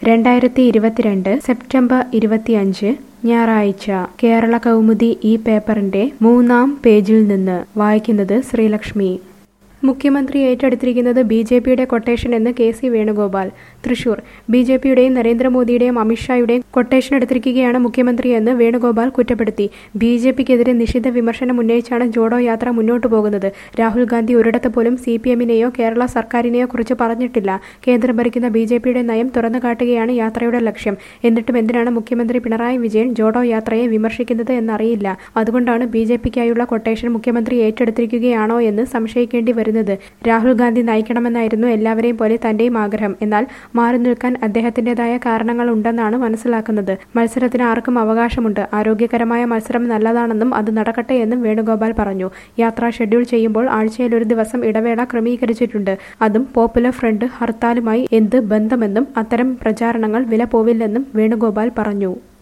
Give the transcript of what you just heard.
രണ്ടായിരത്തി ഇരുപത്തിരണ്ട് സെപ്റ്റംബർ ഇരുപത്തിയഞ്ച് ഞായറാഴ്ച കേരള കൗമുദി ഈ പേപ്പറിന്റെ മൂന്നാം പേജിൽ നിന്ന് വായിക്കുന്നത് ശ്രീലക്ഷ്മി മുഖ്യമന്ത്രി ഏറ്റെടുത്തിരിക്കുന്നത് ബി ജെ പിയുടെ കൊട്ടേഷൻ എന്ന് K C Venugopal Thrissur B J പിയുടെയും നരേന്ദ്രമോദിയുടെയും അമിത്ഷായുടെയും കൊട്ടേഷൻ എടുത്തിരിക്കുകയാണ് മുഖ്യമന്ത്രിയെന്ന് വേണുഗോപാൽ കുറ്റപ്പെടുത്തി ബി ജെ പിക്കെതിരെ നിശിത വിമർശനം ഉന്നയിച്ചാണ് ജോഡോ യാത്ര മുന്നോട്ടു പോകുന്നത് രാഹുൽ ഗാന്ധി ഒരിടത്ത് പോലും സി പി എമ്മിനെയോ കേരള സർക്കാരിനെയോ കുറിച്ച് പറഞ്ഞിട്ടില്ല കേന്ദ്രം ഭരിക്കുന്ന ബി ജെ പിയുടെ നയം തുറന്നു കാട്ടുകയാണ് യാത്രയുടെ ലക്ഷ്യം എന്നിട്ടും എന്തിനാണ് മുഖ്യമന്ത്രി പിണറായി വിജയൻ ജോഡോ യാത്രയെ വിമർശിക്കുന്നത് എന്നറിയില്ല അതുകൊണ്ടാണ് ബി ജെ പിക്കായുള്ള കൊട്ടേഷൻ മുഖ്യമന്ത്രി ഏറ്റെടുത്തിരിക്കുകയാണോ എന്ന് സംശയിക്കേണ്ടി വരുന്നത് രാഹുൽ ഗാന്ധി നയിക്കണമെന്നായിരുന്നു എല്ലാവരെയും പോലെ തന്റെയും ആഗ്രഹം എന്നാൽ മാറി നിൽക്കാൻ അദ്ദേഹത്തിന്റേതായ കാരണങ്ങൾ ഉണ്ടെന്നാണ് മനസ്സിലാക്കുന്നത് മത്സരത്തിന് ആർക്കും അവകാശമുണ്ട് ആരോഗ്യകരമായ മത്സരം നല്ലതാണെന്നും അത് നടക്കട്ടെ എന്നും വേണുഗോപാൽ പറഞ്ഞു യാത്ര ഷെഡ്യൂൾ ചെയ്യുമ്പോൾ ആഴ്ചയിൽ ഒരു ദിവസം ഇടവേള ക്രമീകരിച്ചിട്ടുണ്ട് അതും പോപ്പുലർ ഫ്രണ്ട് ഹർത്താലുമായി എന്ത് ബന്ധമെന്നും അത്തരം പ്രചാരണങ്ങൾ വില പോവില്ലെന്നും വേണുഗോപാൽ പറഞ്ഞു